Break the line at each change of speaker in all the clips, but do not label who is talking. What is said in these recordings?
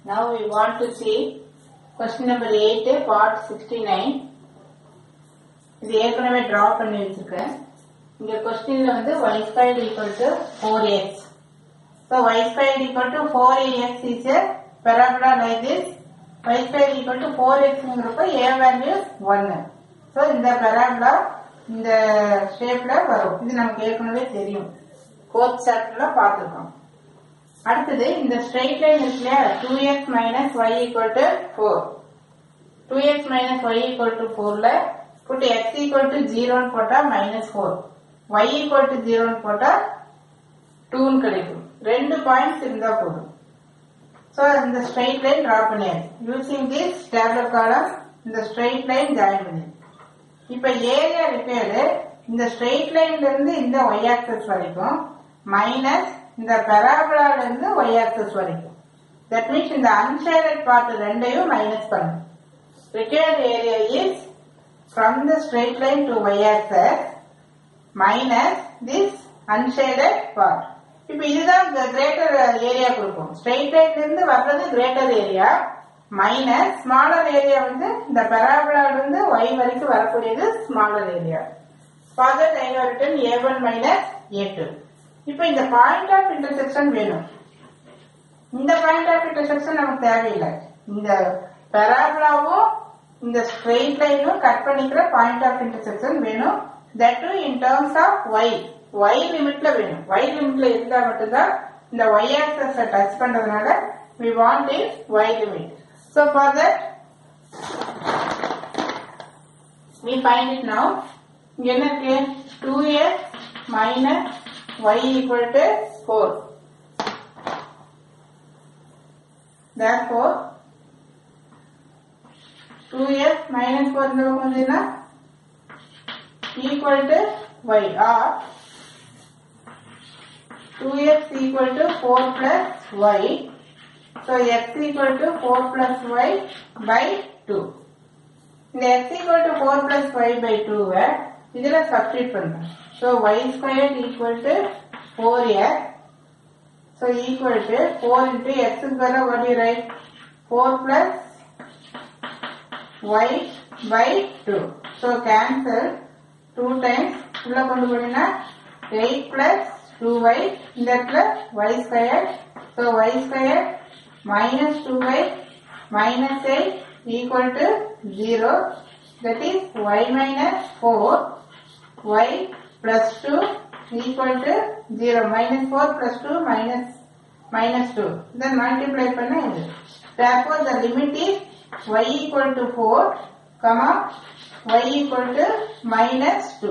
Now we want to see question number 8, part 69. இது ஏற்கனவே draw பண்ணி வச்சிருக்கேன் இங்க கொஸ்டின்ல வந்து y square equal to four x so y square equal to four x is a parabola like this y square equal to four எக்ஸ்ங்கிறப்ப ஏ values ஒன்னு ஸோ இந்த பெராபுலா இந்த ஷேப்ல வரும் இது நமக்கு ஏற்கனவே தெரியும் ஃபோர்த் சாப்டர்ல பார்த்துருக்கோம் அடுத்தது இந்த ஸ்ட்ரெயிட் லைன் இருக்கு இல்லையா two x minus y equal to four two x minus y equal to ஃபோர்ல புட்டு எக்ஸ் ஈக்குவல் டு ஜீரோன்னு போட்டா minus four y equal to ஜீரோன்னு போட்டா டூன்னு கிடைக்கும் ரெண்டு பாயிண்ட்ஸ் இருந்தா போதும் ஸோ இந்த ஸ்ட்ரெயிட் லைன் டிரா பண்ணியாச்சு யூசிங் திஸ் டேப்லெட் காலம் இந்த ஸ்ட்ரெயிட் லைன் ஜாயின் பண்ணியாச்சு இப்ப ஏரியா ரிப்பேர்டு இந்த ஸ்ட்ரெயிட் லைன்ல இருந்து இந்த ஒய் ஆக்சஸ் வரைக்கும் மைனஸ் இந்த பெராபுலால இருந்து ஒய் ஆக்சஸ் வரைக்கும் தட் மீன்ஸ் இந்த அன்ஷேடட் பார்ட் ரெண்டையும் மைனஸ் பண்ணும் required area is from the straight line to y axis minus this unshaded part இப்ப இதுதான் கிரேட்டர் ஏரியா கொடுக்கும் ஸ்ட்ரெயிட் லைன்ல இருந்து வர்றது greater area minus smaller area வந்து இந்த பெராபுலால இருந்து ஒய் வரைக்கும் வரக்கூடியது ஸ்மாலர் ஏரியா ஃபாதர் டைவர்டன் A one minus A two இப்போ இந்த பாயிண்ட் ஆஃப் இன்டர்செக்ஷன் வேணும் இந்த பாயிண்ட் ஆஃப் இன்டர்செக்ஷன் நமக்கு தேவையில்லை இந்த பெராபுலாவும் இந்த ஸ்ட்ரெயிட் லைனும் கட் பண்ணிக்கிற பாயிண்ட் ஆஃப் இன்டர்செக்ஷன் வேணும் that too in terms of y y லிமிட்ல வேணும் ஒய் லிமிட்ல இருந்தா மட்டும்தான் இந்த ஒய் ஆக்சஸ் டச் பண்றதுனால we want is y limit so for that we find it now இங்க என்ன இருக்கு 2x minus y equal to 4 therefore 2x minus 4 இந்த பக்கம் வந்ததுன்னா equal to y or 2x equal to 4 plus y so x equal to 4 plus y by 2 இந்த x equal to 4 plus y by 2 வை இதுல substitute பண்றோம் so y squared equal to 4x so equal to 4 into x is better what do you write 4 plus y by 2 so cancel 2 times உள்ள கொண்டு போனீங்கன்னா 8 plus 2y இந்த இடத்துல y squared so y squared minus 2y minus 8 equal to 0 that is y minus 4 y plus 2 equal to 0 minus 4 plus 2 minus minus 2 then multiply பண்ண இது therefore the limit is y equal to 4 comma y equal to minus 2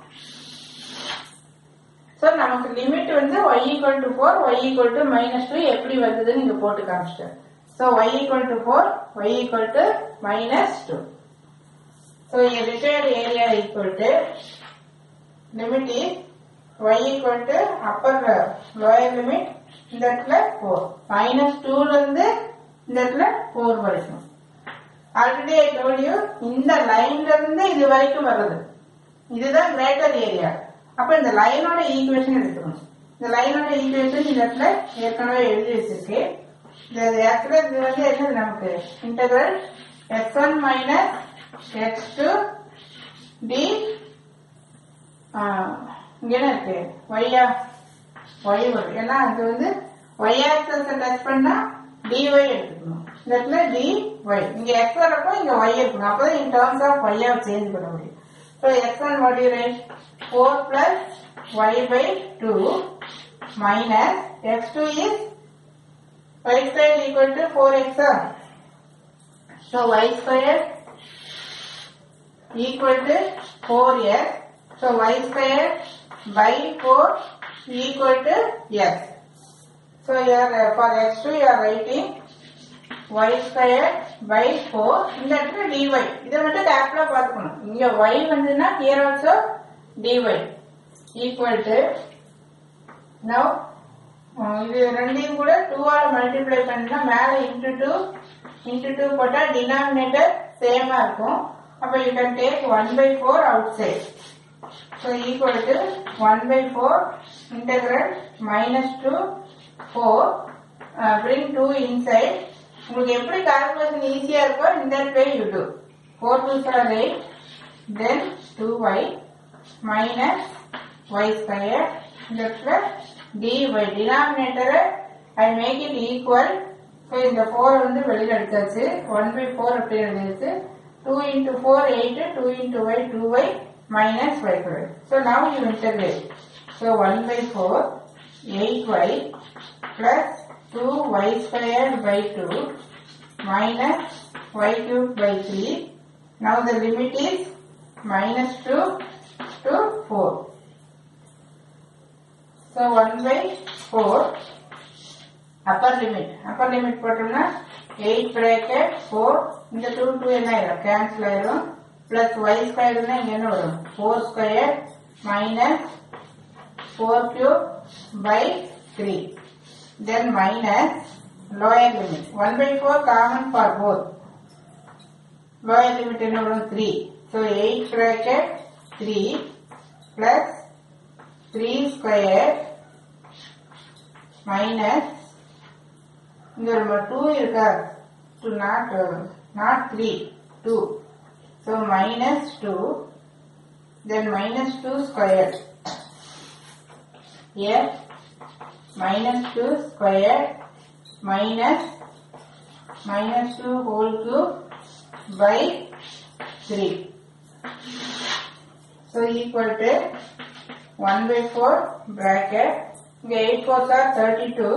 so நமக்கு limit வந்து y equal to 4 y equal to minus 2 எப்படி வந்ததுன்னு இங்க போட்டு காமிச்சிட்டேன் so y equal to 4 y equal to minus 2 so இங்க required area equal to limit is y equal to upper lower limit இந்த இடத்துல 4 minus 2 ல இருந்து இந்த இடத்துல 4 வரைக்கும் ஆல்ரெடி ஐ told you இந்த லைன்ல இருந்து இது வரைக்கும் வருது இதுதான் கிரேட்டர் ஏரியா அப்ப இந்த லைனோட ஈக்குவேஷன் எடுத்துக்கணும் இந்த லைனோட ஈக்குவேஷன் இந்த இடத்துல ஏற்கனவே எழுதி வச்சிருக்கு இந்த ஆக்சுவலா இது வந்து என்னது நமக்கு integral x one minus x two d இங்க என்ன இருக்கு ஒய்யா ஒய் வரும் ஏன்னா அது வந்து ஒய் ஆக்சஸ் டச் பண்ணா டிஒய் எடுத்துக்கணும் இந்த இடத்துல டி ஒய் இங்க எக்ஸ் வரப்போ இங்க ஒய் இருக்கணும் அப்பதான் இன் டேர்ம்ஸ் ஆஃப் ஒய்யா சேஞ்ச் பண்ண முடியும் so x one what you write 4 plus y by 2 minus x2 is y squared equal to 4x. So y squared equal to 4x. So y squared by 4 equal to x. So here uh, for x2 you are writing y squared by 4 இந்த இடத்துல dy இதை மட்டும் கேப்ல பார்த்துக்கணும் இங்க y வந்துன்னா here also dy equal to now uh, இது ரெண்டையும் கூட 2 ஆல மல்டிப்ளை பண்ணா மேல இன்டு டூ இன்டு டூ போட்டா டினாமினேட்டர் சேமா இருக்கும் அப்ப you can take one by four outside so equal to one by four integral minus two four bring two inside உங்களுக்கு எப்படி கால்குலேஷன் ஈஸியா இருக்கோ இந்த way you two four two சார் eight then two y minus y square இந்த இடத்துல dy டினாமினேட்டரை I make it equal so இந்த ஃபோர் வந்து வெளியில் எடுத்தாச்சு ஒன் பை ஃபோர் அப்படி எழுதிருக்கு two into four eight two into y two y minus y square so now you integrate so one by four eight y plus 2y squared by 2 minus y cubed by 3. Now the limit is minus 2 to 4. So 1 by 4 upper limit. Upper limit போட்டோம்னா 8 bracket 4 இந்த 2 2 என்ன ஆயிரும் cancel ஆயிரும் plus y squared னா இங்க என்ன வரும் 4 squared minus 4 cube by 3 then minus lower limit 1 by 4 common for both lower limit என்ன வரும் 3 so 8 bracket 3 plus 3 square minus இங்க ஒரு 2 இருக்கா to not uh, not 3 2 so minus 2 then minus 2 square here minus 2 square minus minus 2 whole cube by 3. So equal to 1 by 4 bracket. இங்க 8 4 are 32.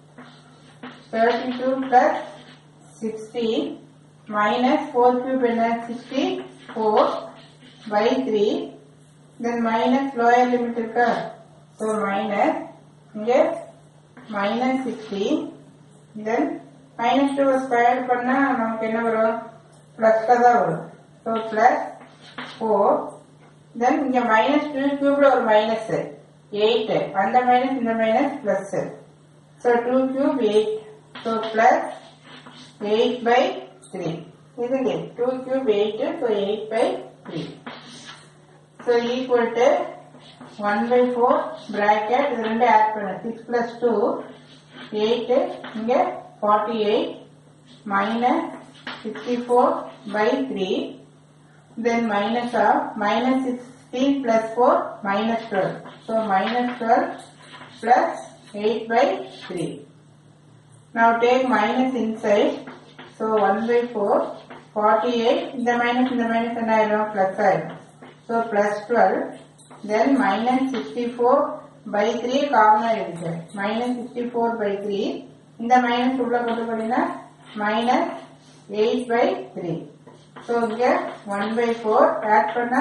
32 plus 16 minus 4 cube என்ன 64 by 3. Then minus lower limit இருக்கா? So minus இங்க minus 16 then minus 2 square பண்ணா நமக்கு என்ன வரும் plus தான் வரும் ஸோ பிளஸ் ஃபோர் தென் இங்க மைனஸ் டூ கியூப்ல ஒரு மைனஸ் எயிட் அந்த மைனஸ் இந்த minus plus so two cube eight so plus eight by three இதுங்க two cube eight so eight by three so equal to 1 by 4 bracket இது ரெண்டு add பண்ண 6 plus 2 8 இங்க 48 minus 64 by 3 then minus of minus 16 plus 4 minus 12 so minus 12 plus 8 by 3 now take minus inside so 1 by 4 48 இந்த minus இந்த minus என்ன ஆயிடும் plus ஆயிடும் so plus 12 then minus 64 by 3 காமனா இருக்கு minus 64 by 3 இந்த minus உள்ள கொண்டு போனீங்கன்னா minus 8 by 3 so இங்க 1 by 4 add பண்ணா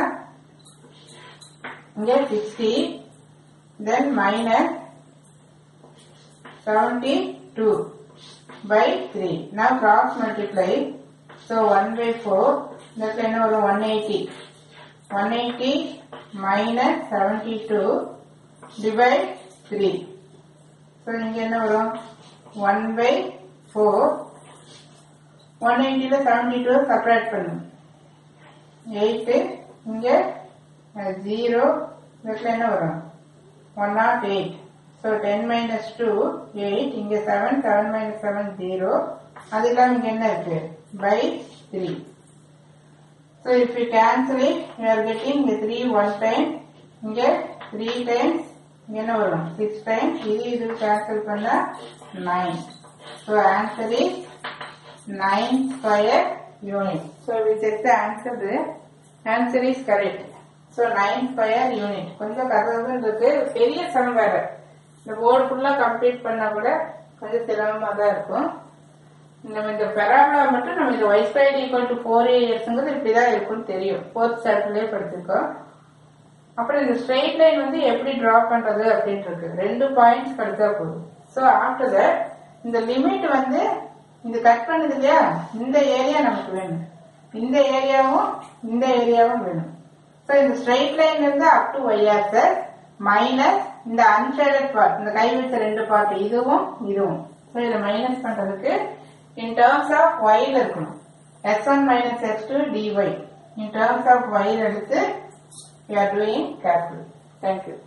இங்க 60 then minus 72 by 3 now cross multiply so 1 by 4 இந்த இடத்துல என்ன வரும் 180 180 minus 72 divide 3. So, இங்க என்ன வரும் 1 by 4 180 ல 72 separate பண்ணும் 8 இங்க 0 இதுல என்ன வரும் 108 so 10 minus 2 8 இங்க 7 7 minus 7 0 அது இல்லாம இங்க என்ன இருக்கு by 3 So if you cancel it, you are getting the 3 one time, இங்க 3 times, இங்க என்ன வரும் 6 times, இது இது cancel பண்ணா 9. So answer is 9 square unit. So we check the answer, the answer is correct. So 9 square unit. கொஞ்சம் கதவு இருக்கு பெரிய சம் வேற இந்த போர்டு ஃபுல்லா கம்ப்ளீட் பண்ணா கூட கொஞ்சம் சிரமமா தான் இருக்கும் நம்ம இந்த பெராபோலா மட்டும் நம்ம இந்த y square equal to four இயர்ஸ்ங்கிறது இப்படிதான் இருக்கும்னு தெரியும் ஃபோர்த் சாப்டர்லயே படிச்சிருக்கோம் அப்புறம் இந்த ஸ்ட்ரெயிட் லைன் வந்து எப்படி டிரா பண்றது அப்படின்ட்டு இருக்கு ரெண்டு பாயிண்ட்ஸ் கிடைச்சா போதும் ஸோ ஆஃப்டர் தட் இந்த லிமிட் வந்து இந்த கட் பண்ணுது இல்லையா இந்த ஏரியா நமக்கு வேணும் இந்த ஏரியாவும் இந்த ஏரியாவும் வேணும் ஸோ இந்த ஸ்ட்ரெயிட் லைன் இருந்து up to y axis minus இந்த அன்ஷேடட் பார்ட் இந்த கை வச்ச ரெண்டு பார்ட் இதுவும் இதுவும் ஸோ இதை மைனஸ் பண்றதுக்கு in terms of y ல இருக்கணும் s1 minus s2 dy in terms of y ல எடுத்து you are doing carefully thank you